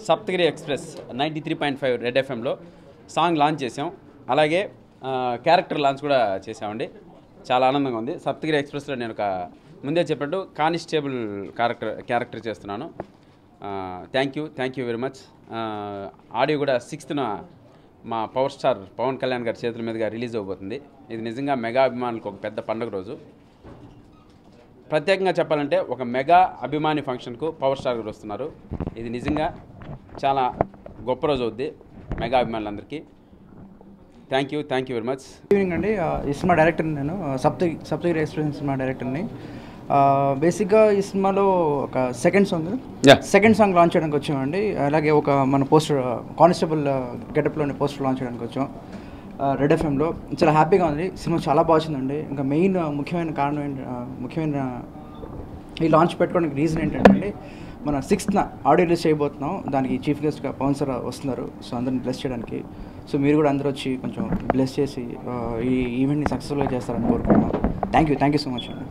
Saptagiri express ninety three point five red ఎఫ్ఎంలో song launch చేసాం అలాగే ఆ, క్యారెక్టర్ లాంచ్ కూడా చేసామండి చాలా ఆనందంగా ఉంది సప్తగిరి ఎక్స్ప్రెస్లో నేను ఒక ముందే చెప్పినట్టు కానిస్టేబుల్ క్యారెక్టర్ క్యారెక్టర్ చేస్తున్నాను thank you thank you very much audio కూడా సిక్స్త్న మా పవర్ స్టార్ పవన్ కళ్యాణ్ గారి చేతుల మీదుగా రిలీజ్ అవబోతుంది ఇది నిజంగా మెగా అభిమానులకు ఒక పెద్ద పండుగ రోజు ప్రత్యేకంగా చెప్పాలంటే ఒక మెగా అభిమాని ఫంక్షన్కు పవర్ స్టార్ గారు వస్తున్నారు ఇది నిజంగా చాలా గొప్ప రోజు అవుద్ది మెగా అభిమానులందరికీ thank you thank you very much good evening అండి ఆ, ఈ సినిమా డైరెక్టర్ నేను ఆ, సప్తగి సప్తగిరి ఎక్స్ప్రెస్ సినిమా డైరెక్టర్ని ఆ, బేసిక్గా ఈ సినిమాలో ఒక second song Yeah. Second song launch చేయడానికి వచ్చామండి అలాగే ఒక మన పోస్టర్ కానిస్టేబుల్ గెటప్లోని పోస్టర్ లాంచ్ చేయడానికి వచ్చాం ఆ, రెడ్ ఎఫ్ఎంలో చాలా హ్యాపీగా ఉంది సినిమా చాలా బాగా వచ్చిందండి ఇంకా మెయిన్ ముఖ్యమైన కారణం ఏంటి ఆ, ముఖ్యమైన ఈ లాంచ్ పెట్టుకోవడానికి రీజన్ ఏంటంటే అండి మన సిక్స్త్న ఆడియో రిలీజ్ చేయబోతున్నాం దానికి చీఫ్ గెస్ట్గా పవన్ సార్ వస్తున్నారు సో అందరిని బ్లెస్ చేయడానికి సో మీరు కూడా అందరూ వచ్చి కొంచెం బ్లెస్ చేసి ఆ, ఈ ఈవెంట్ని సక్సెస్ఫుల్గా చేస్తారని కోరుకుంటున్నాం thank you thank you so much అండి